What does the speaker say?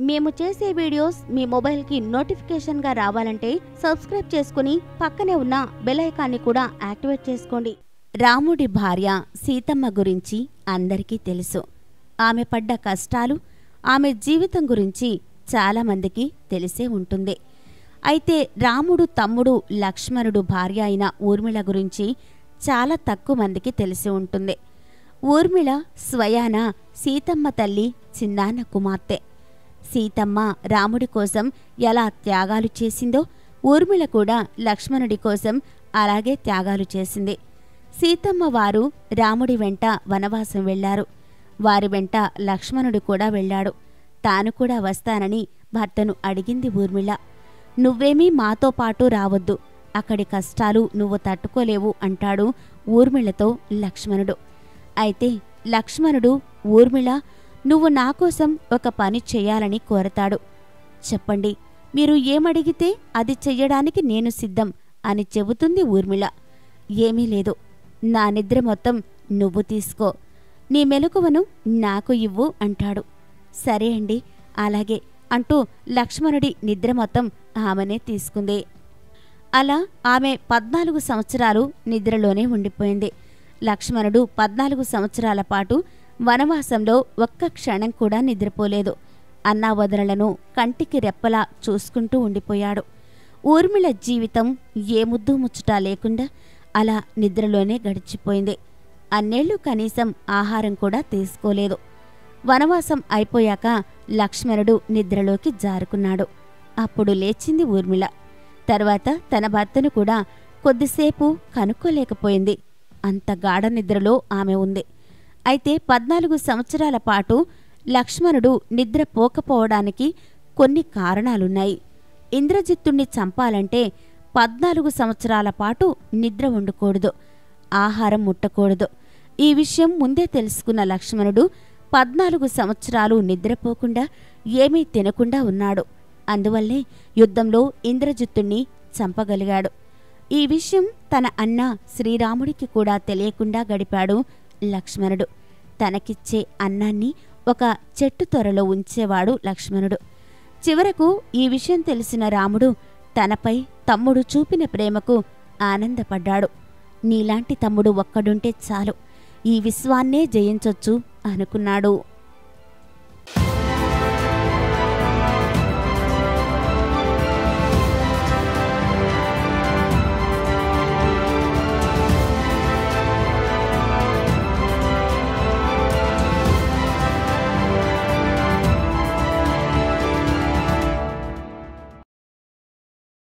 మేము చేసే వీడియోస్ మీ మొబైల్కి నోటిఫికేషన్గా రావాలంటే సబ్స్క్రైబ్ చేసుకుని పక్కనే ఉన్న బెల్ ఐకాన్ని కూడా యాక్టివేట్ చేసుకోండి రాముడి భార్య సీతమ్మ గురించి అందరికీ తెలుసు ఆమె పడ్డ కష్టాలు ఆమె జీవితం గురించి చాలామందికి తెలిసే ఉంటుంది అయితే రాముడు తమ్ముడు లక్ష్మణుడు భార్య అయిన ఊర్మిళ గురించి చాలా తక్కువ మందికి తెలిసి ఉంటుంది ఊర్మిళ స్వయాన సీతమ్మ తల్లి చిన్నాన్న కుమార్తె సీతమ్మ రాముడి కోసం ఎలా త్యాగాలు చేసిందో ఊర్మిళ కూడా లక్ష్మణుడి కోసం అలాగే త్యాగాలు చేసింది సీతమ్మ వారు రాముడి వెంట వనవాసం వెళ్లారు వారి వెంట లక్ష్మణుడు కూడా వెళ్ళాడు తాను కూడా వస్తానని భర్తను అడిగింది ఊర్మిళ నువ్వేమీ మాతో పాటు రావద్దు అక్కడి కష్టాలు నువ్వు తట్టుకోలేవు అంటాడు ఊర్మిళతో లక్ష్మణుడు అయితే లక్ష్మణుడు ఊర్మిళ నువ్వు నా కోసం ఒక పని చెయ్యాలని కోరతాడు చెప్పండి మీరు ఏమడిగితే అది చెయ్యడానికి నేను సిద్ధం అని చెబుతుంది ఊర్మిళ ఏమీ లేదు నా నిద్ర మొత్తం నువ్వు తీసుకో నీ మెలకువను నాకు ఇవ్వు అంటాడు సరే అండి అలాగే అంటూ లక్ష్మణుడి నిద్ర మొత్తం ఆమెనే తీసుకుంది అలా ఆమె పద్నాలుగు సంవత్సరాలు నిద్రలోనే ఉండిపోయింది లక్ష్మణుడు పద్నాలుగు సంవత్సరాల పాటు వనవాసంలో ఒక్క క్షణం కూడా నిద్రపోలేదు అన్నావదనలను కంటికి రెప్పలా చూసుకుంటూ ఉండిపోయాడు ఊర్మిళ జీవితం ఏ ముద్దు ముచ్చటా లేకుండా అలా నిద్రలోనే గడిచిపోయింది అన్నేళ్లు కనీసం ఆహారం కూడా తీసుకోలేదు వనవాసం అయిపోయాక లక్ష్మణుడు నిద్రలోకి జారుకున్నాడు అప్పుడు లేచింది ఊర్మిళ తర్వాత తన భర్తను కూడా కొద్దిసేపు కనుక్కోలేకపోయింది అంత గాఢ నిద్రలో ఆమె ఉంది అయితే పద్నాలుగు సంవత్సరాల పాటు లక్ష్మణుడు నిద్ర పోకపోవడానికి కొన్ని కారణాలున్నాయి ఇంద్రజిత్తుణ్ణి చంపాలంటే పద్నాలుగు సంవత్సరాల పాటు నిద్ర ఉండకూడదు ఆహారం ముట్టకూడదు ఈ విషయం ముందే తెలుసుకున్న లక్ష్మణుడు పద్నాలుగు సంవత్సరాలు నిద్రపోకుండా ఏమీ తినకుండా ఉన్నాడు అందువల్లే యుద్ధంలో ఇంద్రజిత్తుణ్ణి చంపగలిగాడు ఈ విషయం తన అన్న శ్రీరాముడికి కూడా తెలియకుండా గడిపాడు లక్ష్మణుడు తనకిచ్చే అన్నాన్ని ఒక చెట్టు త్వరలో ఉంచేవాడు లక్ష్మణుడు చివరకు ఈ విషయం తెలిసిన రాముడు తనపై తమ్ముడు చూపిన ప్రేమకు ఆనందపడ్డాడు నీలాంటి తమ్ముడు ఒక్కడుంటే చాలు ఈ విశ్వాన్నే జయించొచ్చు అనుకున్నాడు